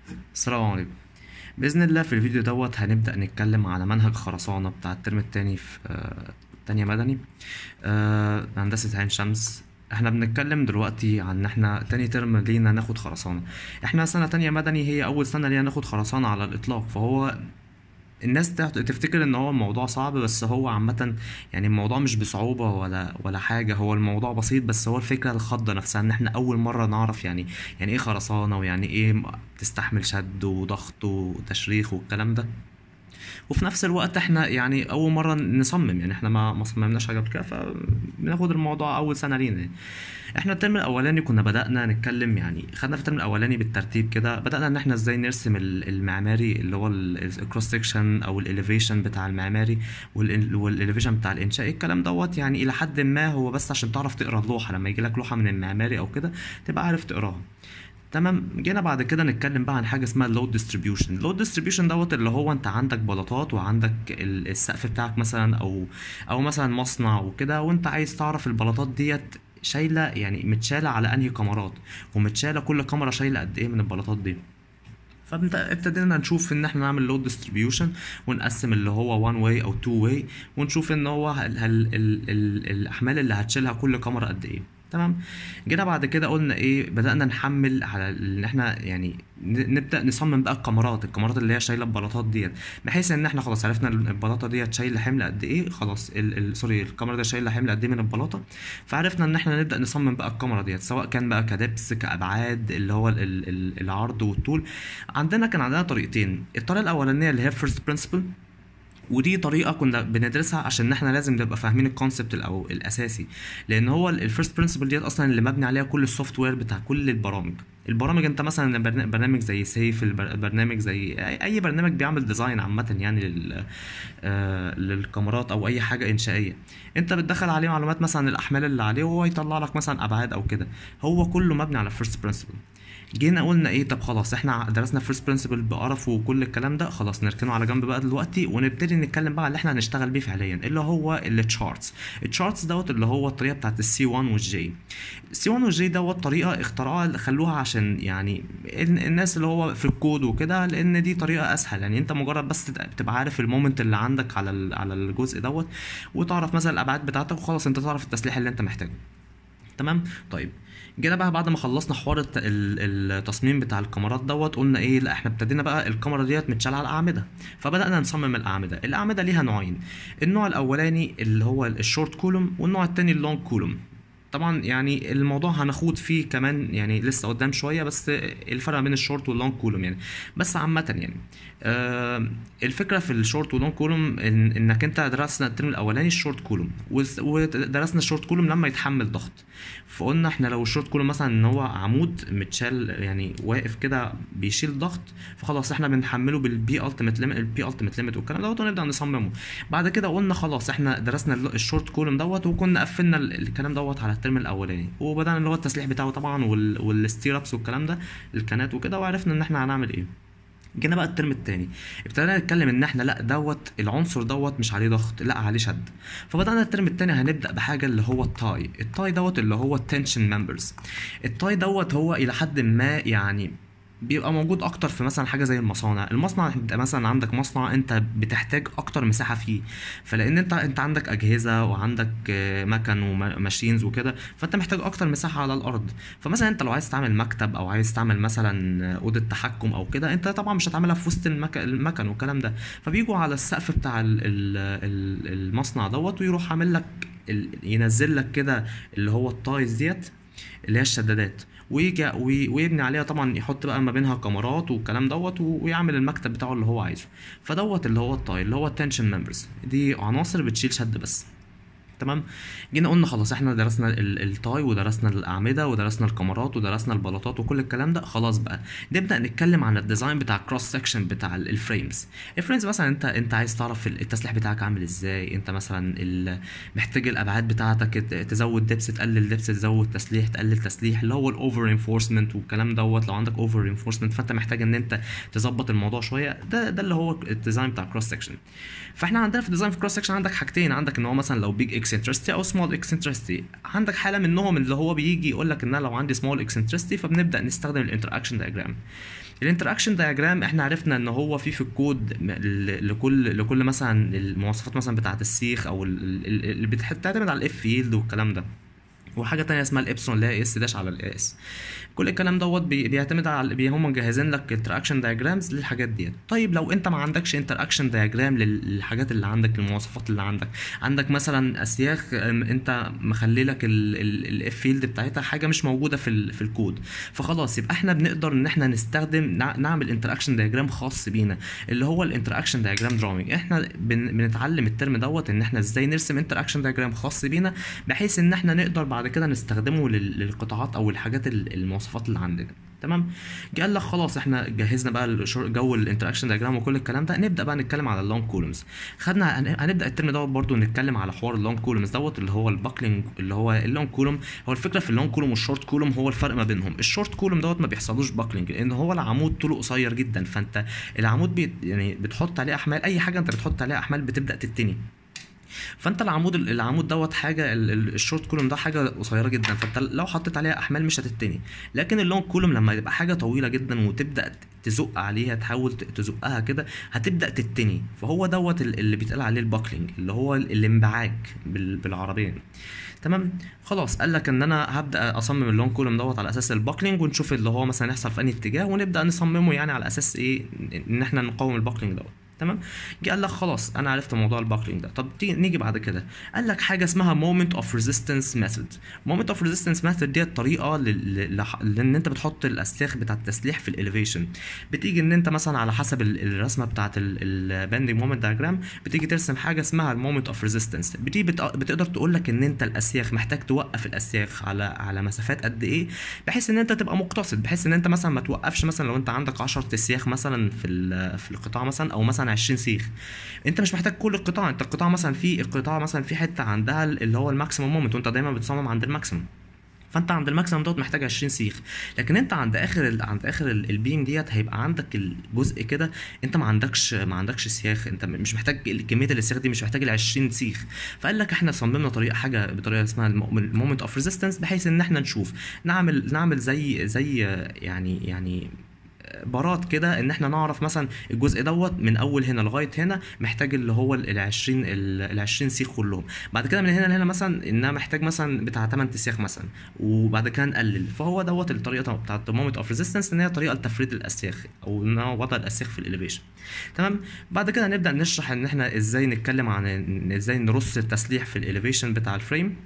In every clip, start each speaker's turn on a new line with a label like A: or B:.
A: السلام عليكم بإذن الله في الفيديو دوت هنبدأ نتكلم على منهج خرسانة بتاع الترم التاني في آه، تانية مدني آه، هندسة عين شمس احنا بنتكلم دلوقتي عن ان احنا تاني ترم لينا ناخد خرسانة احنا سنة تانية مدني هي أول سنة لينا ناخد خرسانة على الإطلاق فهو الناس تع- تفتكر ان هو الموضوع صعب بس هو عامة يعني الموضوع مش بصعوبة ولا ولا حاجة هو الموضوع بسيط بس هو الفكرة الخضة نفسها ان احنا اول مرة نعرف يعني يعني ايه خرسانة ويعني ايه م- تستحمل شد وضغط وتشريخ والكلام ده وفي نفس الوقت احنا يعني اول مرة نصمم يعني احنا ما ما صممناش حاجة قبل كده فبناخد الموضوع اول سنة لينا يعني. احنا الترم الاولاني كنا بدأنا نتكلم يعني خدنا في الترم الاولاني بالترتيب كده بدأنا ان احنا ازاي نرسم ال- المعماري اللي هو الكروس سكشن او الاليفيشن بتاع المعماري والاليفيشن بتاع الانشاء الكلام دوت يعني الى حد ما هو بس عشان تعرف تقرا اللوحة لما يجي لك لوحة من المعماري او كده تبقى عارف تقراها تمام جينا بعد كده نتكلم بقى عن حاجه اسمها اللود ديستريبيوشن اللود ديستريبيوشن دوت اللي هو انت عندك بلاطات وعندك ال- السقف بتاعك مثلا او او مثلا مصنع وكده وانت عايز تعرف البلاطات ديت شايله يعني متشاله على انهي كاميرات ومتشاله كل كاميرا شايله قد ايه من البلاطات دي فابتدينا نشوف ان احنا نعمل لود ديستريبيوشن ونقسم اللي هو وان واي او تو واي ونشوف ان هو هل هل ال ال الاحمال اللي هتشيلها كل كاميرا قد ايه تمام جينا بعد كده قلنا ايه بدأنا نحمل على ان احنا يعني ن- نبدأ نصمم بقى الكاميرات الكاميرات اللي هي شايله البلاطات ديت بحيث ان احنا خلاص عرفنا البلاطه ديت شايله حمل قد ايه خلاص ال ال سوري الكاميرا دي شايله حمل قد ايه من البلاطه فعرفنا ان احنا نبدأ نصمم بقى الكاميرا ديت سواء كان بقى كدبس كأبعاد اللي هو ال ال ال العرض والطول عندنا كان عندنا طريقتين الطريقه الاولانيه اللي هي فيرست برنسبل ودي طريقه كنا بندرسها عشان احنا لازم نبقى فاهمين الكونسبت او الاساسي لان هو الفيرست برنسبل ديت اصلا اللي مبني عليها كل السوفت وير بتاع كل البرامج البرامج انت مثلا برن- برنامج زي سيف البر- برنامج زي اي أي برنامج بيعمل ديزاين عامه يعني لل آه، للكاميرات او اي حاجه انشائيه انت بتدخل عليه معلومات مثلا الاحمال اللي عليه وهو يطلع لك مثلا ابعاد او كده هو كله مبني على فيرست برنسبل جينا قلنا ايه طب خلاص احنا درسنا فيرست برنسبل بقرف وكل الكلام ده خلاص نركنه على جنب بقى دلوقتي ونبتدي نتكلم بقى على اللي احنا هنشتغل بيه فعليا اللي هو التشارتس التشارتس دوت اللي هو الطريقه بتاعت السي 1 والجي السي 1 والجي دوت طريقه اخترعوها خلوها عشان يعني ال- الناس اللي هو في الكود وكده لان دي طريقه اسهل يعني انت مجرد بس تبقى تبقى عارف المومنت اللي عندك على ال- على الجزء دوت وتعرف مثلا الابعاد بتاعتك وخلاص انت تعرف التسليح اللي انت محتاجه تمام طيب جينا بقى بعد ما خلصنا حوار الت- ال- التصميم بتاع الكاميرات دوت قلنا ايه لا احنا ابتدينا بقى الكاميرا ديت متشالة على الاعمده فبدانا نصمم الاعمده الاعمده ليها نوعين النوع الاولاني اللي هو الشورت كولوم والنوع التاني اللونج كولوم طبعا يعني الموضوع هنخوض فيه كمان يعني لسه قدام شويه بس الفرق بين الشورت واللونج كولوم يعني بس عامه يعني آه الفكره في الشورت واللونج كولوم إن انك انت درسنا الترم الاولاني الشورت كولوم وس- ودرسنا الشورت كولوم لما يتحمل ضغط فقلنا احنا لو الشورت كولوم مثلا ان هو عمود متشال يعني واقف كده بيشيل ضغط فخلاص احنا بنحمله بالبي التيميت ليميت البي التيميت ليميت والكلام دوت ونبدا نصممه بعد كده قلنا خلاص احنا درسنا ال- الشورت كولوم دوت وكنا قفلنا ال- الكلام دوت على الترم الاولاني وبدانا اللي هو التسليح بتاعه طبعا وال- والستيرابس والكلام ده الكانات وكده وعرفنا ان احنا هنعمل ايه جينا بقى الترم التاني ابتدينا نتكلم ان احنا لا دوت العنصر دوت مش عليه ضغط لا عليه شد فبدانا الترم التاني هنبدا بحاجه اللي هو التاي التاي دوت اللي هو التنشن ممبرز التاي دوت هو الى حد ما يعني بيبقى موجود اكتر في مثلا حاجه زي المصانع المصنع انت مثلا عندك مصنع انت بتحتاج اكتر مساحه فيه فلان انت انت عندك اجهزه وعندك آه، مكن وماشينز وكده فانت محتاج اكتر مساحه على الارض فمثلا انت لو عايز تعمل مكتب او عايز تعمل مثلا اوضه تحكم او كده انت طبعا مش هتعملها في وسط المك... المكن والكلام ده فبيجوا على السقف بتاع ال... ال... ال- المصنع دوت ويروح عامل لك ال... ينزل لك كده اللي هو التايز ديت اللي هي الشدادات ويجي وي- ويبني عليها طبعا يحط بقى ما بينها كاميرات والكلام دوت و- ويعمل المكتب بتاعه اللي هو عايزه فدوت اللي هو التاي اللي هو التنشن ممبرز دي عناصر بتشيل شد بس تمام جينا قلنا خلاص احنا درسنا ال- التاي ودرسنا الاعمده ودرسنا الكاميرات ودرسنا البلاطات وكل الكلام ده خلاص بقى نبدا نتكلم عن الديزاين بتاع الكروس سكشن بتاع ال- الفريمز الفريمز مثلا انت انت عايز تعرف ال- التسليح بتاعك عامل ازاي انت مثلا ال- محتاج الابعاد بتاعتك ت- تزود دبس تقلل دبس تزود تسليح تقلل تسليح اللي هو الاوفر انفورسمنت والكلام دوت لو عندك اوفر انفورسمنت فانت محتاج ان انت تظبط الموضوع شويه ده ده اللي هو الديزاين بتاع الكروس سكشن فاحنا عندنا في الديزاين في الكروس سكشن عندك حاجتين عندك ان هو مثلا لو بيج اكسنترستي او سمول اكسنترستي عندك حاله منهم اللي هو بيجي يقول لك ان انا لو عندي سمول اكسنترستي فبنبدا نستخدم الانتراكشن دايجرام الانتراكشن دايجرام احنا عرفنا ان هو في في الكود م- ل- لكل لكل مثلا المواصفات مثلا بتاعه السيخ او ال- ال- اللي بتح- بتعتمد على الاف فيلد والكلام ده وحاجه تانية اسمها الابسون اللي هي اس داش على الاس كل الكلام دوت بي- بيعتمد على بي هم مجهزين لك انتراكشن دايجرامز للحاجات ديت طيب لو انت ما عندكش انتراكشن دايجرام للحاجات اللي عندك للمواصفات اللي عندك عندك مثلا اسياخ ام، انت مخلي لك الاف فيلد بتاعتها حاجه مش موجوده في ال في الكود فخلاص يبقى احنا بنقدر ان احنا نستخدم نع- نعمل انتراكشن دايجرام خاص بينا اللي هو الانتراكشن دايجرام دراونج احنا بن بنتعلم الترم دوت ان احنا ازاي نرسم انتراكشن دايجرام خاص بينا بحيث ان احنا نقدر بعد كده نستخدمه لل- للقطاعات او الحاجات ال- المواصفات اللي عندنا تمام جه قال لك خلاص احنا جهزنا بقى الشغل- جو الانتراكشن دايجرام وكل الكلام ده نبدا بقى نتكلم على اللونج كولومز خدنا هن- هنبدا الترم دوت برضو نتكلم على حوار اللونج كولومز دوت اللي هو الباكلينج اللي هو اللونج كولوم هو الفكره في اللونج كولوم والشورت كولوم هو الفرق ما بينهم الشورت كولوم دوت ما بيحصلوش باكلينج لان هو العمود طوله قصير جدا فانت العمود بي يعني بتحط عليه احمال اي حاجه انت بتحط عليها احمال بتبدا تتني فانت العمود العمود دوت حاجه ال- ال- الشورت كولوم ده حاجه قصيره جدا فانت لو حطيت عليها احمال مش هتتني لكن اللونج كولوم لما يبقى حاجه طويله جدا وتبدا تزق عليها تحاول ت- تزقها كده هتبدا تتني فهو دوت ال- اللي بيتقال عليه الباكلينج اللي هو ال- الانبعاج بال- بالعربيه تمام خلاص قال لك ان انا هبدا اصمم اللونج كولوم دوت على اساس الباكلينج ونشوف اللي هو مثلا يحصل في انهي اتجاه ونبدا نصممه يعني على اساس ايه ان احنا نقاوم الباكلينج دوت تمام جه قال لك خلاص انا عرفت موضوع الباكلينج ده طب تيجي نيجي بعد كده قال لك حاجه اسمها مومنت اوف ريزيستنس ميثود مومنت اوف ريزيستنس ميثود ديت طريقه لل- لح- لان انت بتحط الاسلاخ بتاع التسليح في الاليفيشن بتيجي ان انت مثلا على حسب ال- الرسمه بتاعت الباندنج مومنت دايجرام بتيجي ترسم حاجه اسمها المومنت اوف ريزيستنس دي بت- بتقدر تقول لك ان انت الاسياخ محتاج توقف الاسياخ على على مسافات قد ايه بحيث ان انت تبقى مقتصد بحيث ان انت مثلا ما توقفش مثلا لو انت عندك 10 اسياخ مثلا في ال- في القطاع مثلا او مثلا 20 سيخ انت مش محتاج كل القطاع انت القطاع مثلا في القطاع مثلا في حته عندها اللي هو الماكسيموم مومنت وانت دايما بتصمم عند الماكسيموم فانت عند الماكسيمم دوت محتاج 20 سيخ لكن انت عند اخر ال... عند اخر ال- البيم ديت هيبقى عندك الجزء كده انت ما عندكش ما عندكش سياخ انت مش محتاج ال- كميه السياخ دي مش محتاج ال 20 سيخ فقال لك احنا صممنا طريقه حاجه بطريقه اسمها المومنت اوف ريزيستنس بحيث ان احنا نشوف نعمل نعمل زي زي يعني يعني بارات كده ان احنا نعرف مثلا الجزء دوت من اول هنا لغايه هنا محتاج اللي هو ال 20 ال 20 سيخ كلهم بعد كده من هنا لهنا مثلا انها محتاج مثلا بتاع 8 سياخ مثلا وبعد كده نقلل فهو دوت الطريقه بتاعت مومنت اوف ريزيستنس ان هي طريقه لتفريد الاسياخ او ان هو وضع الاسياخ في الاليفيشن تمام بعد كده نبدا نشرح ان احنا ازاي نتكلم عن إن ازاي نرص التسليح في الاليفيشن بتاع الفريم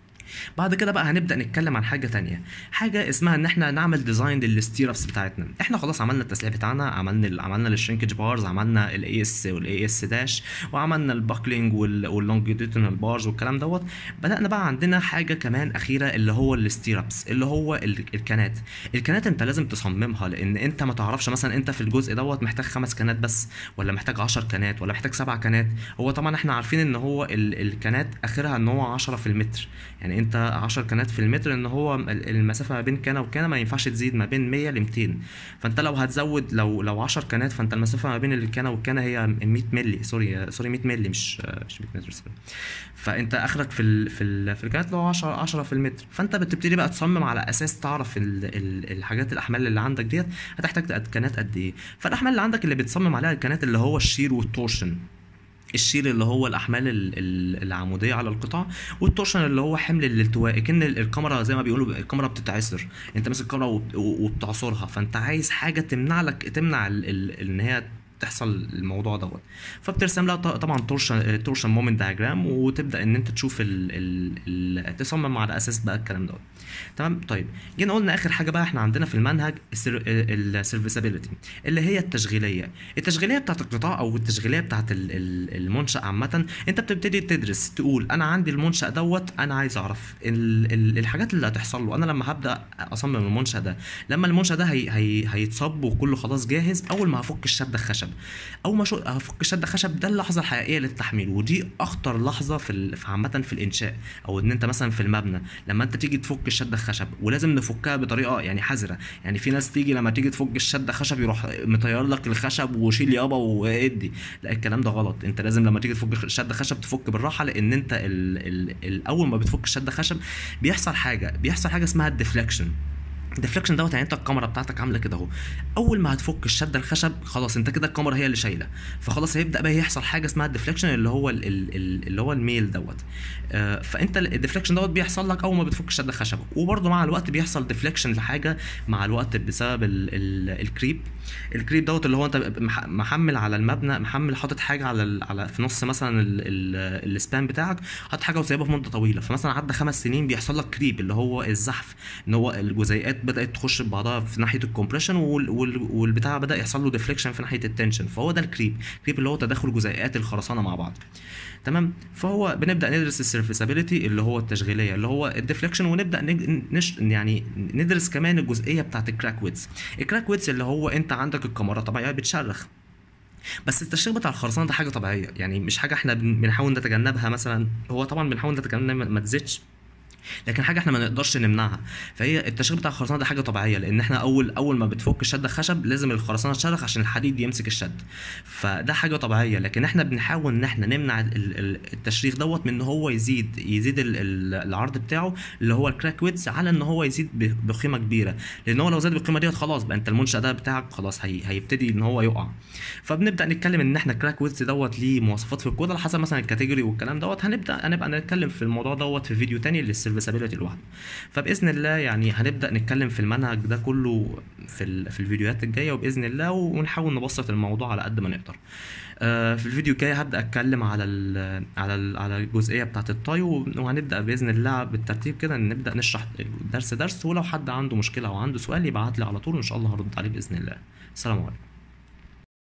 A: بعد كده بقى هنبدا نتكلم عن حاجه تانية حاجه اسمها ان احنا نعمل ديزاين للستيرابس بتاعتنا احنا خلاص عملنا التسليح بتاعنا عملنا ال عملنا الشرينكج بارز عملنا الاي اس والاي اس داش وعملنا الباكلينج واللونجيتودينال بارز والكلام دوت بدانا بقى عندنا حاجه كمان اخيره اللي هو الستيرابس اللي هو ال- الكنات الكنات انت لازم تصممها لان انت ما تعرفش مثلا انت في الجزء دوت محتاج خمس كنات بس ولا محتاج 10 كنات ولا محتاج سبع كنات هو طبعا احنا عارفين ان هو ال- الكنات اخرها ان هو 10 في المتر يعني انت 10 كنات في المتر ان هو ال- المسافه ما بين كنه وكنه ما ينفعش تزيد ما بين 100 ل 200 فانت لو هتزود لو لو 10 كنات فانت المسافه ما بين الكنه والكنه هي 100 مللي سوري سوري 100 مللي مش مش 100 متر سوري فانت اخرك في ال في ال في الكنات لو 10 10 في المتر فانت بتبتدي بقى تصمم على اساس تعرف ال ال الحاجات الاحمال اللي عندك ديت هتحتاج قد- كنات قد ايه فالاحمال اللي عندك اللي بتصمم عليها الكنات اللي هو الشير والتورشن الشير اللي هو الاحمال ال- ال- العموديه على القطاع والتورشن اللي هو حمل الالتواء كأن ال- الكاميرا زي ما بيقولوا الكاميرا بتتعصر انت ماسك الكاميرا وبت- وبتعصرها فانت عايز حاجه تمنع لك تمنع ال- ال- ان هي تحصل الموضوع دوت فبترسم لها ط- طبعا تورشن تورشن مومنت دايجرام وتبدا ان انت تشوف ال ال ال تصمم على اساس بقى الكلام دوت تمام طيب جينا قلنا اخر حاجه بقى احنا عندنا في المنهج السيرفيسابيلتي اللي هي التشغيليه التشغيليه بتاعت القطاع او التشغيليه بتاعت ال- ال- المنشا عامه انت بتبتدي تدرس تقول انا عندي المنشا دوت انا عايز اعرف ال- ال- الحاجات اللي هتحصل له انا لما هبدا اصمم المنشا ده لما المنشا ده هي هي هيتصب وكله خلاص جاهز اول ما هفك الشد الخشب خشب اول ما شو- افك الشده خشب ده اللحظه الحقيقيه للتحميل ودي اخطر لحظه في ال- في عامه في الانشاء او ان انت مثلا في المبنى لما انت تيجي تفك الشده خشب ولازم نفكها بطريقه يعني حذره يعني في ناس تيجي لما تيجي تفك الشده خشب يروح مطير لك الخشب وشيل يابا وادي لا الكلام ده غلط انت لازم لما تيجي تفك الشده خشب تفك بالراحه لان انت ال ال ال اول ما بتفك الشده خشب بيحصل حاجه بيحصل حاجه اسمها الديفليكشن الديفليكشن دوت يعني انت الكاميرا بتاعتك عامله كده اهو اول ما هتفك الشده الخشب خلاص انت كده الكاميرا هي اللي شايله فخلاص هيبدا بقى يحصل حاجه اسمها الديفليكشن اللي هو ال ال ال اللي هو الميل دوت آه، فانت الديفليكشن دوت بيحصل لك اول ما بتفك الشده الخشب وبرده مع الوقت بيحصل ديفليكشن لحاجه مع الوقت بسبب ال ال الكريب الكريب دوت اللي هو انت مح- محمل على المبنى محمل حاطط حاجه على ال على في نص مثلا ال ال السبان بتاعك حاطط حاجه وسايبها في مده طويله فمثلا عدى خمس سنين بيحصل لك كريب اللي هو الزحف ان هو الجزيئات بدات تخش ببعضها في ناحيه الكومبريشن وال وال والبتاع بدا يحصل له ديفليكشن في ناحيه التنشن فهو ده الكريب الكريب اللي هو تداخل جزيئات الخرسانه مع بعض تمام فهو بنبدا ندرس السيرفيسابيلتي اللي هو التشغيليه اللي هو الديفليكشن ونبدا نج- نش يعني ندرس كمان الجزئيه بتاعت الكراك ويدز الكراك ويدز اللي هو انت عندك الكاميرا طبيعيه بتشرخ بس التشغيل بتاع الخرسانه ده حاجه طبيعيه يعني مش حاجه احنا بن- بنحاول نتجنبها مثلا هو طبعا بنحاول نتجنبها ما- ما تزيدش لكن حاجه احنا ما نقدرش نمنعها فهي التشغيل بتاع الخرسانه ده حاجه طبيعيه لان احنا اول اول ما بتفك الشده خشب لازم الخرسانه تشرخ عشان الحديد يمسك الشد فده حاجه طبيعيه لكن احنا بنحاول ان احنا نمنع ال- ال- التشريخ دوت من ان هو يزيد يزيد ال- ال- العرض بتاعه اللي هو الكراك ويدز على ان هو يزيد ب- بقيمه كبيره لان هو لو زاد بالقيمه ديت خلاص بقى انت المنشا ده بتاعك خلاص هي هيبتدي ان هو يقع فبنبدا نتكلم ان احنا الكراك ويدز دوت ليه مواصفات في الكود على حسب مثلا الكاتيجوري والكلام دوت هنبدا هنبقى نتكلم في الموضوع دوت في فيديو تاني للسيرفيسابيلتي لوحده فباذن الله يعني هنبدا نتكلم في المنهج ده كله في ال- في الفيديوهات الجايه وباذن الله ونحاول نبسط الموضوع على قد ما نقدر آه، في الفيديو الجاي هبدا اتكلم على ال على ال على الجزئيه بتاعه الطي وهنبدا باذن الله بالترتيب كده نبدا نشرح الدرس درس ولو حد عنده مشكله او عنده سؤال يبعت لي على طول وان شاء الله هرد عليه باذن الله السلام عليكم